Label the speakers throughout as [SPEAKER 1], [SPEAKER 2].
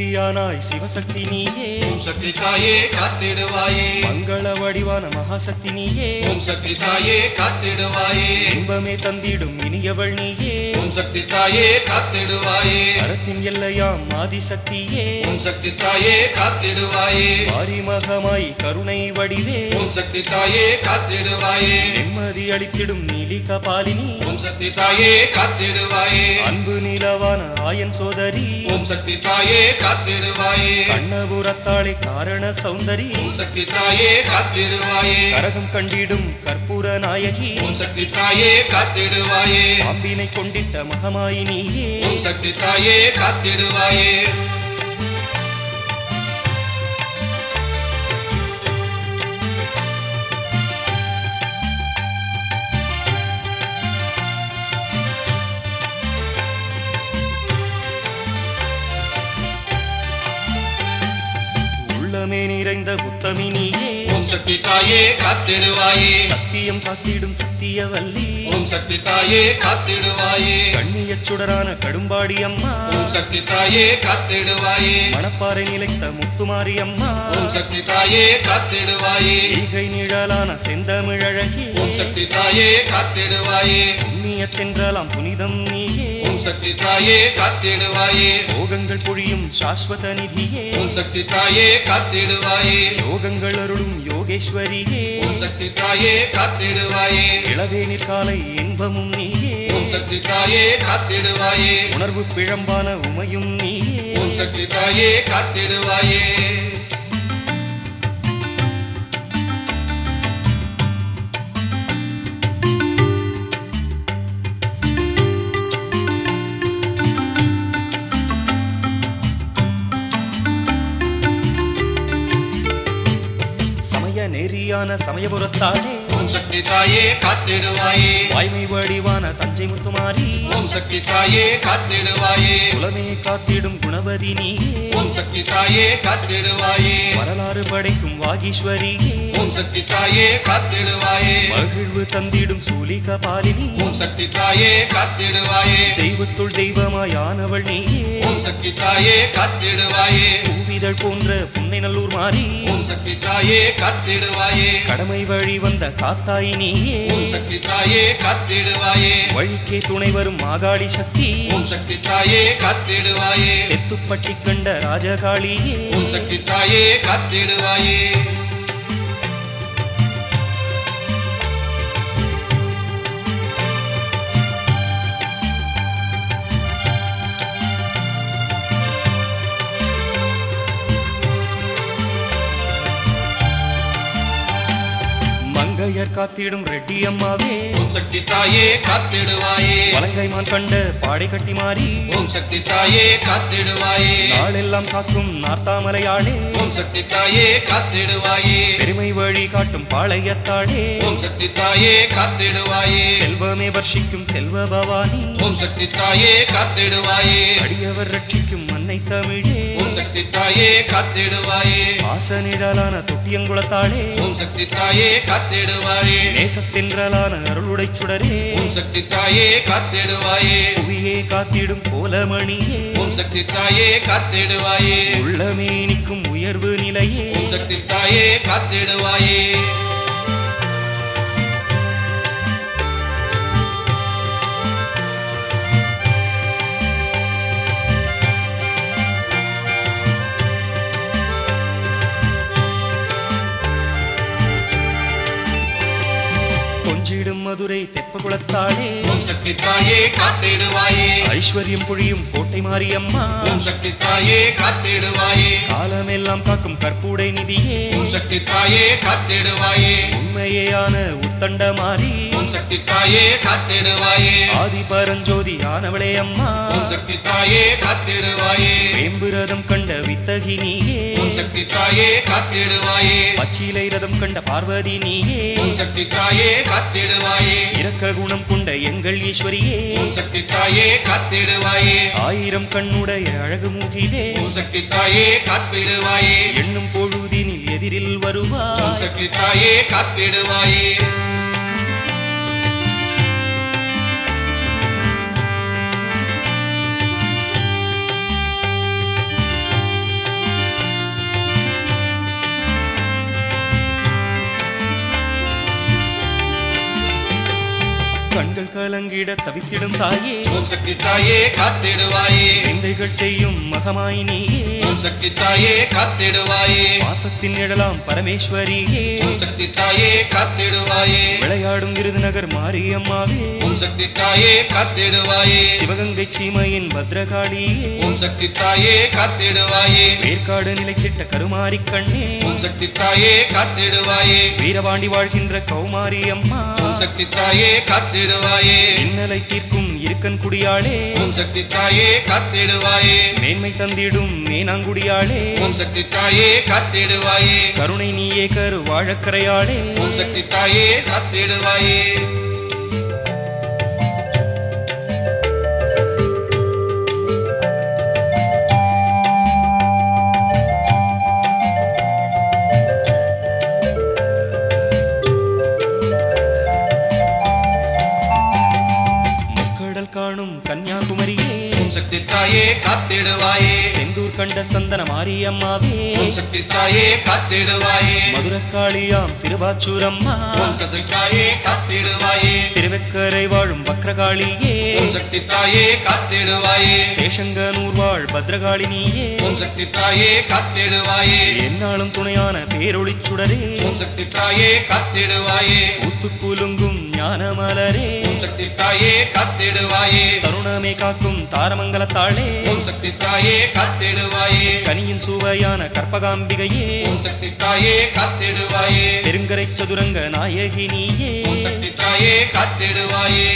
[SPEAKER 1] சக்தியானாய் சிவசக்தி நீயே
[SPEAKER 2] ஓம் சக்தி தாயே காத்திடுவாயே
[SPEAKER 1] மங்கள வடிவான மகாசக்தி நீயே
[SPEAKER 2] ஓம் சக்தி தாயே காத்திடுவாயே
[SPEAKER 1] இன்பமே தந்திடும் இனியவள் நீயே
[SPEAKER 2] ஓம் சக்தி தாயே காத்திடுவாயே
[SPEAKER 1] கரத்தின் எல்லையாம் ஆதிசக்தியே
[SPEAKER 2] ஓம் சக்தி தாயே காத்திடுவாயே
[SPEAKER 1] மாரிமகமாய் கருணை வடிவே
[SPEAKER 2] ஓம் சக்தி தாயே காத்திடுவாயே
[SPEAKER 1] நிம்மதி அளித்திடும் நீலி கபாலினி
[SPEAKER 2] ஓம் சக்தி தாயே காத்திடுவாயே
[SPEAKER 1] அன்பு நிலவான ஆயன் சோதரி
[SPEAKER 2] ஓம் சக்தி தாயே காத்திடுவாயே
[SPEAKER 1] கண்ணபுரத்தாளே காரண சௌந்தரி
[SPEAKER 2] ஓம் சக்தி தாயே காத்திடுவாயே
[SPEAKER 1] கரகம் கண்டிடும் கற்பூர நாயகி
[SPEAKER 2] ஓம் சக்தி தாயே காத்திடுவாயே
[SPEAKER 1] அம்பினை கொண்டிட்ட மகமாயினியே
[SPEAKER 2] ஓம் சக்தி தாயே காத்திடுவாயே
[SPEAKER 1] உள்ளமே நிறைந்த உத்தமி நீயே
[SPEAKER 2] ஓம் சக்தி தாயே காத்திடுவாயே
[SPEAKER 1] சத்தியம் காத்திடும் சத்தியவல்லி
[SPEAKER 2] ஓம் சக்தி தாயே காத்திடுவாயே
[SPEAKER 1] கண்ணியச் சுடரான கடும்பாடி அம்மா
[SPEAKER 2] ஓம் சக்தி தாயே காத்திடுவாயே
[SPEAKER 1] மணப்பாறை நிலைத்த முத்துமாரி அம்மா
[SPEAKER 2] ஓம் சக்தி தாயே காத்திடுவாயே
[SPEAKER 1] ஈகை நிழலான செந்தமிழழகி
[SPEAKER 2] ஓம் சக்தி தாயே காத்திடுவாயே
[SPEAKER 1] புண்ணியத்தென்றாலாம் புனிதம் நீயே
[SPEAKER 2] ஓம் சக்தி தாயே காத்திடுவாயே
[SPEAKER 1] யோகங்கள் பொழியும் சாஸ்வத நிதியே
[SPEAKER 2] ஓம் சக்தி தாயே காத்திடுவாயே
[SPEAKER 1] யோகங்கள் அருளும் யோகேஸ்வரியே
[SPEAKER 2] ஓம் சக்தி தாயே காத்திடுவாயே
[SPEAKER 1] இளவேனிற் காலை இன்பமும் நீயே
[SPEAKER 2] ஓம் சக்தி தாயே காத்திடுவாயே
[SPEAKER 1] உணர்வு பிழம்பான உமையும் நீயே
[SPEAKER 2] ஓம் சக்தி தாயே காத்திடுவாயே
[SPEAKER 1] சமய நெறியான சமயபுரத்தாளே
[SPEAKER 2] ஓம் சக்தி தாயே காத்திடுவாயே
[SPEAKER 1] வாய்மை வடிவான தஞ்சை முத்துமாரி
[SPEAKER 2] ஓம் சக்தி தாயே காத்திடுவாயே
[SPEAKER 1] குலமே காத்திடும் குணவதி நீயே
[SPEAKER 2] ஓம் சக்தி தாயே காத்திடுவாயே
[SPEAKER 1] வரலாறு படைக்கும் வாகீஸ்வரியே
[SPEAKER 2] ஓம் சக்தி தாயே காத்திடுவாயே
[SPEAKER 1] மகிழ்வு தந்திடும் சூலிக பாலினி
[SPEAKER 2] ஓம் சக்தி தாயே காத்திடுவாயே
[SPEAKER 1] தெய்வத்துள் தெய்வமாயானவள் நீயே
[SPEAKER 2] ஓம் சக்தி தாயே காத்திடுவாயே
[SPEAKER 1] பூவிதழ் போன்ற புன்னை நல்லூர் மாறி
[SPEAKER 2] ஓம் சக்தி தாயே காத்திடுவாயே
[SPEAKER 1] கடமை வழி வந்த காத்தாய் நீயே
[SPEAKER 2] ஓம் சக்தி தாயே காத்திடுவாயே
[SPEAKER 1] வழிக்கே துணை வரும் மாகாளி சக்தி
[SPEAKER 2] ஓம் சக்தி தாயே காத்திடுவாயே
[SPEAKER 1] தெத்துப்பட்டி கண்ட ராஜகாளியே
[SPEAKER 2] ஓம் சக்தி தாயே காத்திடுவாயே
[SPEAKER 1] மங்கையர் காத்திடும் ரெட்டி அம்மாவே
[SPEAKER 2] ஓம் சக்தி தாயே காத்திடுவாயே
[SPEAKER 1] வலங்கைமான் கண்ட பாடை கட்டி மாறி
[SPEAKER 2] ஓம் சக்தி தாயே காத்திடுவாயே
[SPEAKER 1] நாளெல்லாம் காக்கும் நார்த்தாமலையாளே
[SPEAKER 2] ஓம் சக்தி தாயே காத்திடுவாயே
[SPEAKER 1] பெருமை வழி காட்டும் பாளையத்தாளே
[SPEAKER 2] ஓம் சக்தி தாயே காத்திடுவாயே
[SPEAKER 1] செல்வமே வர்ஷிக்கும் செல்வ பவானி
[SPEAKER 2] ஓம் சக்தி தாயே காத்திடுவாயே
[SPEAKER 1] அடியவர் ரட்சிக்கும் அன்னை தமிழே
[SPEAKER 2] ஓம் சக்தி தாயே காத்திடுவாயே
[SPEAKER 1] ஆசனிழலான தொட்டியங்குளத்தாளே
[SPEAKER 2] ஓம் சக்தி தாயே காத்திடுவாயே
[SPEAKER 1] நேசத்தென்றலான அருளுடைச் சுடரே
[SPEAKER 2] ஓம் சக்தி தாயே காத்திடுவாயே
[SPEAKER 1] புவியே காத்திடும் கோலமணியே
[SPEAKER 2] ஓம் சக்தி தாயே காத்திடுவாயே
[SPEAKER 1] உள்ளமே நிற்கும் உயர்வு நிலையே
[SPEAKER 2] ஓம் சக்தி தாயே காத்திடுவாயே
[SPEAKER 1] கொஞ்சிடும் மதுரை தெப்பகுளத்தாளே
[SPEAKER 2] ஓம் சக்தி தாயே காத்திடுவாயே
[SPEAKER 1] ஐஸ்வர்யம் பொழியும் கோட்டை மாரியம்மா
[SPEAKER 2] ஓம் சக்தி தாயே காத்திடுவாயே
[SPEAKER 1] காலமெல்லாம் காக்கும் கற்பூடை நிதியே
[SPEAKER 2] ஓம் சக்தி தாயே காத்திடுவாயே
[SPEAKER 1] உண்மையேயான உத்தண்ட மாறி
[SPEAKER 2] ஓம் சக்தி தாயே காத்திடுவாயே
[SPEAKER 1] ஆதி பரஞ்சோதி ஆனவளே அம்மா
[SPEAKER 2] ஓம் சக்தி தாயே காத்திடுவாயே
[SPEAKER 1] வேம்பு ரதம் கண்ட வித்தகி நீயே
[SPEAKER 2] ஓம் சக்தி தாயே காத்திடுவாயே
[SPEAKER 1] பச்சிலை ரதம் கண்ட பார்வதி நீயே
[SPEAKER 2] ஓம் சக்தி தாயே காத்திடுவாயே
[SPEAKER 1] இரக்க குணம் கொண்ட எங்கள் ஈஸ்வரியே
[SPEAKER 2] ஓம் சக்தி தாயே காத்திடுவாயே
[SPEAKER 1] ஆயிரம் கண்ணுடைய அழகு மூகிலே
[SPEAKER 2] ஓம் சக்தி தாயே காத்திடுவாயே
[SPEAKER 1] எண்ணும் பொழுதினில் எதிரில் வருவாய்
[SPEAKER 2] ஓம் சக்தி தாயே காத்திடுவாயே
[SPEAKER 1] தங்கிட தவித்திடும் தாயே
[SPEAKER 2] ஓம் சக்தி தாயே காத்திடுவாயே
[SPEAKER 1] விந்தைகள் செய்யும் மகமாய் நீயே
[SPEAKER 2] ஓம் சக்தி தாயே காத்திடுவாயே
[SPEAKER 1] வாசத்தின் நிழலாம் பரமேஸ்வரியே
[SPEAKER 2] ஓம் சக்தி தாயே காத்திடுவாயே
[SPEAKER 1] விளையாடும் விருதுநகர் மாரியம்மாவே
[SPEAKER 2] ஓம் சக்தி தாயே காத்திடுவாயே
[SPEAKER 1] சிவகங்கை சீமையின் பத்ரகாளியே
[SPEAKER 2] ஓம் சக்தி தாயே காத்திடுவாயே
[SPEAKER 1] வேர்க்காடு நிலைத்திட்ட கருமாரி கண்ணே
[SPEAKER 2] ஓம் சக்தி தாயே காத்திடுவாயே
[SPEAKER 1] வீரபாண்டி வாழ்கின்ற கௌமாரி அம்மா
[SPEAKER 2] ஓம் சக்தி தாயே காத்திடுவாயே
[SPEAKER 1] இன்னலை தீர்க்கும் இருக்கன் குடியாளே
[SPEAKER 2] ஓம் சக்தி தாயே காத்திடுவாயே
[SPEAKER 1] மேன்மை தந்திடும் மேனாங்குடியாளே
[SPEAKER 2] ஓம் சக்தி தாயே காத்திடுவாயே
[SPEAKER 1] கருணை நீயே கரு வாழக்கரையாளே
[SPEAKER 2] ஓம் சக்தி தாயே காத்திடுவாயே
[SPEAKER 1] முக்கடல் காணும் கன்னியாகுமரியே
[SPEAKER 2] ஓம் சக்தி தாயே காத்திடுவாயே
[SPEAKER 1] செந்தூர் கண்ட சந்தன மாரியம்மாவே
[SPEAKER 2] ஓம் சக்தி தாயே காத்திடுவாயே
[SPEAKER 1] மதுரக்காளியாம் சிறுபாச்சூரம்மா
[SPEAKER 2] ஓம் சக்தி தாயே காத்திடுவாயே
[SPEAKER 1] திருவெக்கரை வாழும் வக்ரகாளியே
[SPEAKER 2] ஓம் சக்தி தாயே காத்திடுவாயே
[SPEAKER 1] சேஷங்கனூர் வாழ் பத்ரகாளினியே
[SPEAKER 2] ஓம் சக்தி தாயே காத்திடுவாயே
[SPEAKER 1] என்னாலும் துணையான பேரொளிச் சுடரே
[SPEAKER 2] ஓம் சக்தி தாயே காத்திடுவாயே
[SPEAKER 1] ஊத்து குலுங்கும் ஞானமலரே
[SPEAKER 2] ஓம் சக்தி தாயே காத்திடுவாயே
[SPEAKER 1] தருணமே காக்கும் தாரமங்கலத்தாளே
[SPEAKER 2] ஓம் சக்தி தாயே காத்திடுவாயே
[SPEAKER 1] கனியின் சுவையான கற்பகாம்பிகையே
[SPEAKER 2] ஓம் சக்தி தாயே காத்திடுவாயே
[SPEAKER 1] பெருங்கரை சதுரங்க நாயகினியே
[SPEAKER 2] ஓம் சக்தி தாயே காத்திடுவாயே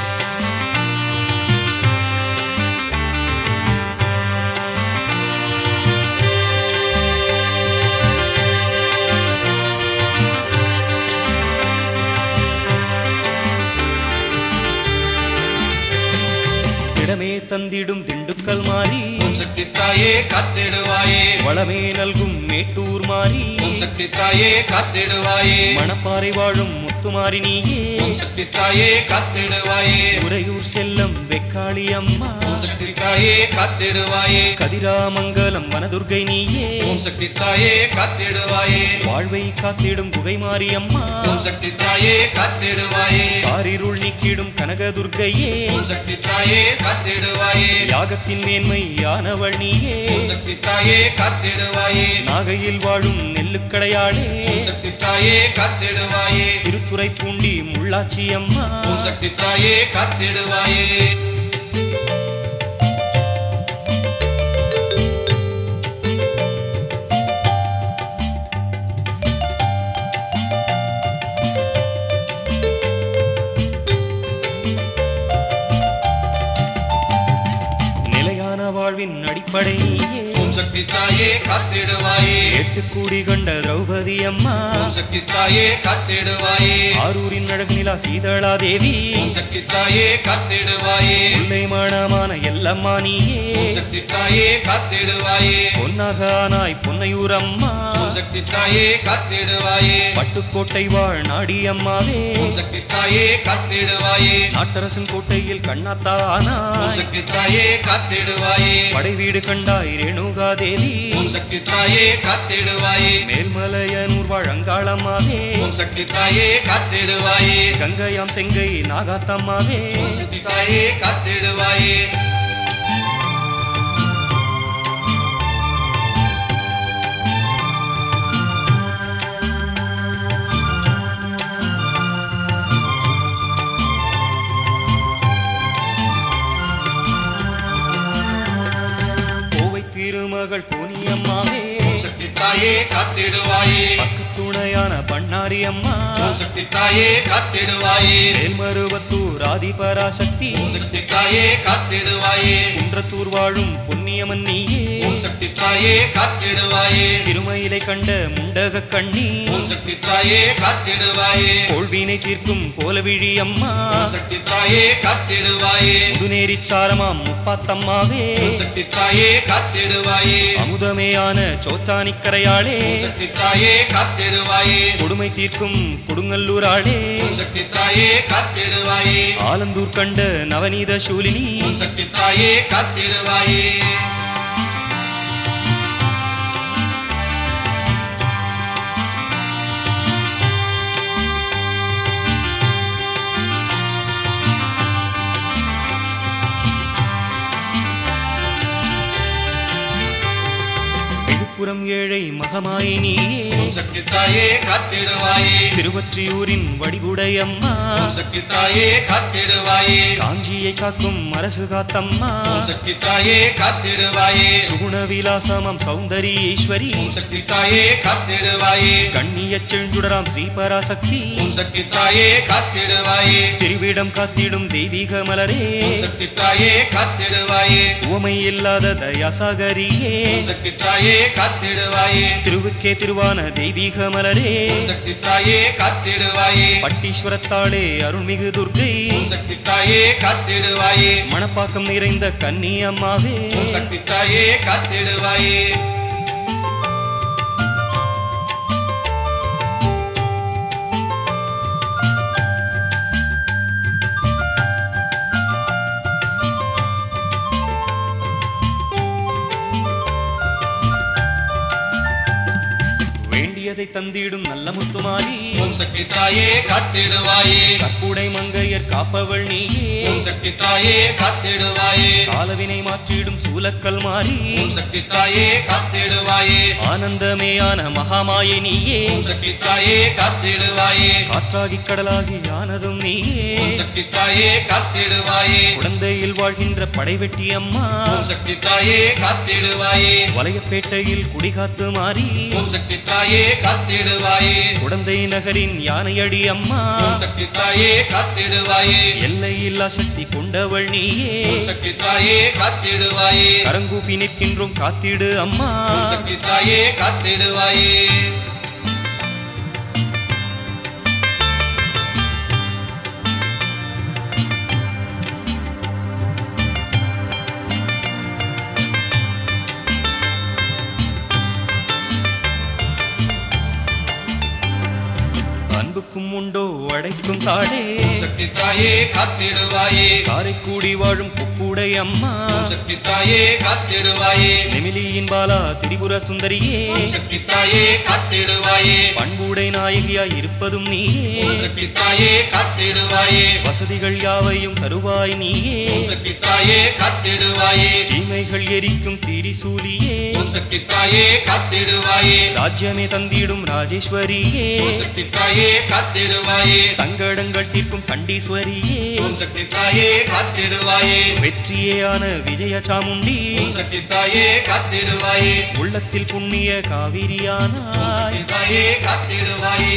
[SPEAKER 1] இடமே தந்திடும் திண்டுக்கல் மாறி
[SPEAKER 2] ஓம் சக்தி தாயே காத்திடுவாயே
[SPEAKER 1] வளமே நல்கும் மேட்டூர் மாறி
[SPEAKER 2] ஓம் சக்தி தாயே காத்திடுவாயே
[SPEAKER 1] மணப்பாறை வாழும் முத்துமாரி நீயே
[SPEAKER 2] ஓம் சக்தி தாயே காத்திடுவாயே
[SPEAKER 1] உறையூர் செல்லம் வெக்காளி அம்மா
[SPEAKER 2] ஓம் சக்தி தாயே காத்திடுவாயே
[SPEAKER 1] கதிராமங்கலம் வனதுர்கை நீயே
[SPEAKER 2] ஓம் சக்தி தாயே காத்திடுவாயே
[SPEAKER 1] வாழ்வை காத்திடும் குகை மாரி அம்மா
[SPEAKER 2] ஓம் சக்தி தாயே காத்திடுவாயே
[SPEAKER 1] காரிருள் நீக்கிடும் கனகதுர்க்கையே
[SPEAKER 2] ஓம் சக்தி தாயே காத்திடுவாயே
[SPEAKER 1] யாகத்தின் மேன்மை யானவள் நீயே
[SPEAKER 2] ஓம் சக்தி தாயே காத்திடுவாயே
[SPEAKER 1] நாகையில் வாழும் நெல்லுக்கடையாளே
[SPEAKER 2] ஓம் சக்தி தாயே காத்திடுவாயே
[SPEAKER 1] திருத்துறை பூண்டி முள்ளாச்சி அம்மா
[SPEAKER 2] ஓம் சக்தி தாயே காத்திடுவாயே
[SPEAKER 1] நிலையான வாழ்வின் அடிப்படை நீயே
[SPEAKER 2] ஓம் சக்தி தாயே காத்திடுவாயே
[SPEAKER 1] எட்டு கூடி கண்ட திரௌபதி அம்மா
[SPEAKER 2] ஓம் சக்தி தாயே காத்திடுவாயே
[SPEAKER 1] ஆரூரின் அழகு நிலா சீதளா தேவி
[SPEAKER 2] ஓம் சக்தி தாயே காத்திடுவாயே
[SPEAKER 1] முல்லை மானமான எல்லம்மா நீயே
[SPEAKER 2] ஓம் சக்தி தாயே காத்திடுவாயே
[SPEAKER 1] பொன்னாக ஆனாய் பொன்னையூர் அம்மா
[SPEAKER 2] ஓம் சக்தி தாயே காத்திடுவாயே
[SPEAKER 1] பட்டுக்கோட்டை வாழ் நாடி அம்மாவே
[SPEAKER 2] ஓம் சக்தி தாயே காத்திடுவாயே
[SPEAKER 1] நாட்டரசன் கோட்டையில் கண்ணாத்தா
[SPEAKER 2] ஓம்
[SPEAKER 1] ஆனாய்
[SPEAKER 2] சக்தி தாயே காத்திடுவாயே
[SPEAKER 1] படை வீடு கண்டாய் ரேணுகா தேவி
[SPEAKER 2] ஓம் சக்தி தாயே காத்திடுவாயே
[SPEAKER 1] மேல்மலையனூர் வாழ் அங்காளம்மாவே
[SPEAKER 2] ஓம் சக்தி தாயே காத்திடுவாயே
[SPEAKER 1] கங்கையாம் செங்கை நாகாத்தம்மாவே
[SPEAKER 2] ஓம் சக்தி தாயே காத்திடுவாயே
[SPEAKER 1] கோவை திருமகள் கோனியம்மாவே
[SPEAKER 2] ஓம் சக்தி தாயே காத்திடுவாயே
[SPEAKER 1] துணையான பண்ணாரி அம்மா
[SPEAKER 2] ஓம் சக்தி தாயே காத்திடுவாயே
[SPEAKER 1] மேல்மருவத்தூர் ஆதிபராசக்தி
[SPEAKER 2] ஓம் சக்தி தாயே காத்திடுவாயே
[SPEAKER 1] குன்றத்தூர் வாழும் பொன்னியமன் நீயே
[SPEAKER 2] ஓம் சக்தி தாயே காத்திடுவாயே
[SPEAKER 1] திருமயிலை கண்ட முண்டக கண்ணி
[SPEAKER 2] ஓம் சக்தி தாயே காத்திடுவாயே
[SPEAKER 1] கோள்வினை தீர்க்கும் கோலவிழி அம்மா
[SPEAKER 2] ஓம் சக்தி தாயே காத்திடுவாயே
[SPEAKER 1] முதுநேரி சாரமாம் முப்பாத்தம்மாவே
[SPEAKER 2] ஓம் சக்தி தாயே காத்திடுவாயே
[SPEAKER 1] அமுதமேயான சோத்தானிக்கரையாளே
[SPEAKER 2] ஓம் சக்தி தாயே காத்திடுவாயே
[SPEAKER 1] கொடுமை தீர்க்கும் கொடுங்கல்லூராளே
[SPEAKER 2] ஓம் சக்தி தாயே காத்திடுவாயே
[SPEAKER 1] ஆலந்தூர் கண்ட நவநீத சூலினி
[SPEAKER 2] ஓம் சக்தி தாயே காத்திடுவாயே
[SPEAKER 1] விழுப்புரம் ஏழை மகமாய் நீயே
[SPEAKER 2] ஓம் சக்தி தாயே காத்திடுவாயே
[SPEAKER 1] திருவொற்றியூரின் வடிவுடையம்மா
[SPEAKER 2] ஓம் சக்தி தாயே காத்திடுவாயே
[SPEAKER 1] காஞ்சியை காக்கும் அரசு காத்தம்மா
[SPEAKER 2] ஓம் சக்தி தாயே காத்திடுவாயே
[SPEAKER 1] சுகுண விலாசமம் சௌந்தரியேஸ்வரி
[SPEAKER 2] ஓம் சக்தி தாயே காத்திடுவாயே
[SPEAKER 1] கண்ணியச் செழுஞ்சுடராம் ஸ்ரீபராசக்தி
[SPEAKER 2] ஓம் சக்தி தாயே காத்திடுவாயே
[SPEAKER 1] திருவிடம் காத்திடும் தெய்வீக மலரே
[SPEAKER 2] ஓம் சக்தி தாயே காத்திடுவாயே
[SPEAKER 1] உவமை இல்லாத தயாசாகரியே
[SPEAKER 2] ஓம் சக்தி தாயே காத்திடுவாயே
[SPEAKER 1] திருவுக்கே திருவான தெய்வீக மலரே
[SPEAKER 2] ஓம் சக்தி தாயே காத்திடுவாயே
[SPEAKER 1] பட்டீஸ்வரத்தாளே அருள்மிகு துர்க்கை
[SPEAKER 2] ஓம் சக்தி தாயே காத்திடுவாயே
[SPEAKER 1] மணப்பாக்கம் நிறைந்த கன்னி அம்மாவே
[SPEAKER 2] ஓம் சக்தி தாயே காத்திடுவாயே
[SPEAKER 1] வேண்டியதை தந்திடும் நல்ல முத்துமாரி
[SPEAKER 2] ஓம் சக்தி தாயே காத்திடுவாயே
[SPEAKER 1] கற்புடை மங்கையர் காப்பவள் நீயே
[SPEAKER 2] ஓம் சக்தி தாயே காத்திடுவாயே
[SPEAKER 1] காலவினை மாற்றிடும் சூலக்கல் மாறி
[SPEAKER 2] ஓம் சக்தி தாயே காத்திடுவாயே
[SPEAKER 1] ஆனந்தமேயான மகாமாயை நீயே
[SPEAKER 2] ஓம் சக்தி தாயே காத்திடுவாயே
[SPEAKER 1] காற்றாகி கடலாகி ஆனதும் நீயே
[SPEAKER 2] ஓம் சக்தி தாயே காத்திடுவாயே
[SPEAKER 1] குழந்தையில் வாழ்கின்ற படைவெட்டி அம்மா
[SPEAKER 2] ஓம் சக்தி தாயே காத்திடுவாயே
[SPEAKER 1] வலையப்பேட்டையில் குடிகாத்து மாறி
[SPEAKER 2] ஓம் சக்தி தாயே காத்திடுவாயே
[SPEAKER 1] குழந்தை நகரின் யானையடி அம்மா
[SPEAKER 2] ஓம் சக்தி தாயே காத்திடுவாயே
[SPEAKER 1] எல்லையில்லா சக்தி கொண்டவள் நீயே
[SPEAKER 2] ஓம் சக்தி தாயே காத்திடுவாயே
[SPEAKER 1] கரங்கூப்பி நிற்கின்றோம் காத்திடு அம்மா
[SPEAKER 2] ஓம் சக்தி தாயே காத்திடுவாயே
[SPEAKER 1] அன்புக்கும் உண்டோ அடைக்கும் தாடே
[SPEAKER 2] ஓம் சக்தி தாயே காத்திடுவாயே
[SPEAKER 1] காரைக்கூடி வாழும் குப்புடை அம்மா
[SPEAKER 2] ஓம் சக்தி தாயே காத்திடுவாயே
[SPEAKER 1] நெமிலியின் பாலா திரிபுர சுந்தரியே
[SPEAKER 2] ஓம் சக்தி தாயே காத்திடுவாயே
[SPEAKER 1] பண்புடை நாயகியாய் இருப்பதும் நீயே
[SPEAKER 2] ஓம் சக்தி தாயே காத்திடுவாயே
[SPEAKER 1] வசதிகள் யாவையும் தருவாய் நீயே
[SPEAKER 2] ஓம் சக்தி தாயே காத்திடுவாயே
[SPEAKER 1] தீமைகள் எரிக்கும் திரிசூலியே
[SPEAKER 2] ஓம் சக்தி தாயே காத்திடுவாயே
[SPEAKER 1] ராஜ்யமே தந்திடும் ராஜேஸ்வரியே
[SPEAKER 2] ஓம் சக்தி தாயே காத்திடுவாயே
[SPEAKER 1] சங்கடங்கள் தீர்க்கும் சண்டீஸ்வரியே
[SPEAKER 2] ஓம் சக்தி தாயே காத்திடுவாயே
[SPEAKER 1] வெற்றியேயான விஜய சாமுண்டி
[SPEAKER 2] ஓம் சக்தி தாயே காத்திடுவாயே
[SPEAKER 1] உள்ளத்தில் புண்ணிய
[SPEAKER 2] ஓம்
[SPEAKER 1] காவிரியானாய்
[SPEAKER 2] சக்தி தாயே காத்திடுவாயே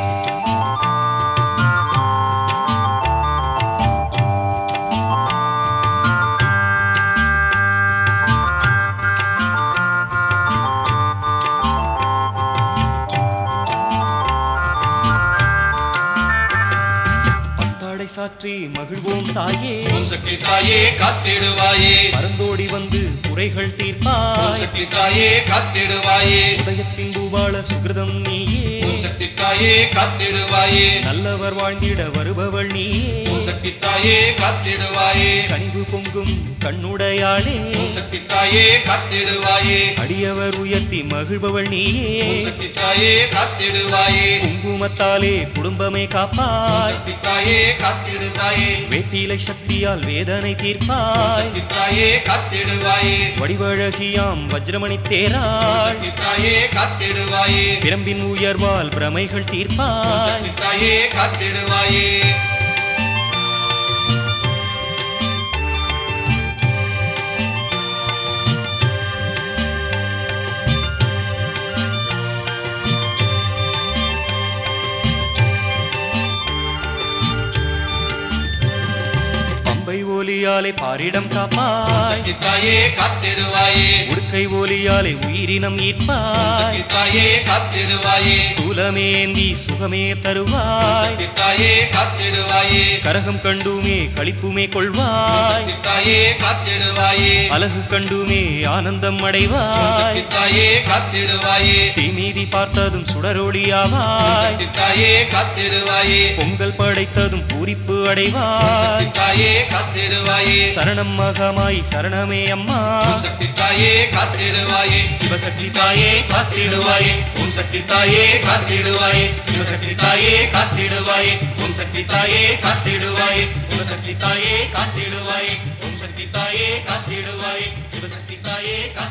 [SPEAKER 1] பட்டாடை சாற்றி மகிழ்வோம் தாயே
[SPEAKER 2] ஓம் சக்தி தாயே காத்திடுவாயே
[SPEAKER 1] பரந்தோடி வந்து குறைகள்
[SPEAKER 2] ஓம்
[SPEAKER 1] தீர்ப்பாய்
[SPEAKER 2] சக்தி தாயே காத்திடுவாயே
[SPEAKER 1] உதயத்தின் பூபால சுகிருதம் நீயே
[SPEAKER 2] ஓம் சக்தி தாயே காத்திடுவாயே
[SPEAKER 1] நல்லவர் வாழ்ந்திட வருபவள் நீயே
[SPEAKER 2] ஓம் சக்தி தாயே காத்திடுவாயே
[SPEAKER 1] கனிவு பொங்கும் கண்ணுடையாளே
[SPEAKER 2] ஓம் சக்தி தாயே காத்திடுவாயே
[SPEAKER 1] அடியவர் உயர்த்தி மகிழ்பவள் நீயே
[SPEAKER 2] ஓம் சக்தி தாயே காத்திடுவாயே
[SPEAKER 1] குங்குமத்தாலே குடும்பமே
[SPEAKER 2] ஓம்
[SPEAKER 1] காப்பாய்
[SPEAKER 2] சக்தி தாயே காத்திடு தாயே
[SPEAKER 1] வேப்பிலை சக்தியால் வேதனை
[SPEAKER 2] ஓம்
[SPEAKER 1] தீர்ப்பாய்
[SPEAKER 2] சக்தி தாயே காத்திடுவாயே
[SPEAKER 1] வடிவழகியாம் வஜ்ரமணி
[SPEAKER 2] ஓம்
[SPEAKER 1] தேராய்
[SPEAKER 2] சக்தி தாயே காத்திடுவாயே
[SPEAKER 1] பிரம்பின் உயர்வால் பிரமைகள்
[SPEAKER 2] ஓம்
[SPEAKER 1] தீர்ப்பாய்
[SPEAKER 2] சக்தி தாயே காத்திடுவாயே
[SPEAKER 1] பம்பை ஓலியாலே பாரிடம்
[SPEAKER 2] ஓம்
[SPEAKER 1] காப்பாய்
[SPEAKER 2] சக்தி தாயே காத்திடுவாயே
[SPEAKER 1] உடுக்கை ஓலியாலே உயிரினம்
[SPEAKER 2] ஓம்
[SPEAKER 1] ஈர்ப்பாய்
[SPEAKER 2] சக்தி தாயே காத்திடுவாயே
[SPEAKER 1] சூலமேந்தி சுகமே
[SPEAKER 2] ஓம்
[SPEAKER 1] தருவாய்
[SPEAKER 2] சக்தி தாயே காத்திடுவாயே
[SPEAKER 1] கரகம் கண்டுமே களிப்புமே
[SPEAKER 2] ஓம்
[SPEAKER 1] கொள்வாய்
[SPEAKER 2] சக்தி தாயே காத்திடுவாயே
[SPEAKER 1] அழகு கண்டுமே ஆனந்தம்
[SPEAKER 2] ஓம்
[SPEAKER 1] அடைவாய்
[SPEAKER 2] சக்தி தாயே காத்திடுவாயே
[SPEAKER 1] தீமீதி பார்த்ததும்
[SPEAKER 2] ஓம்
[SPEAKER 1] சுடரொளியாவாய்
[SPEAKER 2] சக்தி தாயே காத்திடுவாயே
[SPEAKER 1] பொங்கல் படைத்ததும் பூரிப்பு
[SPEAKER 2] ஓம்
[SPEAKER 1] அடைவாய்
[SPEAKER 2] சக்தி தாயே காத்திடுவாயே
[SPEAKER 1] சரணம் மகமாய் சரணமே அம்மா
[SPEAKER 2] ஓம் சக்தி தாயே காத்திடுவாயே சிவசக்தி தாயே காத்திடுவாயே ஓம் சக்தி தாயே காத்திடுவாயே சிவசக்தி தாயே காத்திடுவாயே ஓம் சக்தி தாயே காத்திடுவாயே சிவசக்தி தாயே காத்திடுவாயே ஓம் சக்தி தாயே காத்திடுவாயே சிவசக்தி தாயே காத்திடுவாயே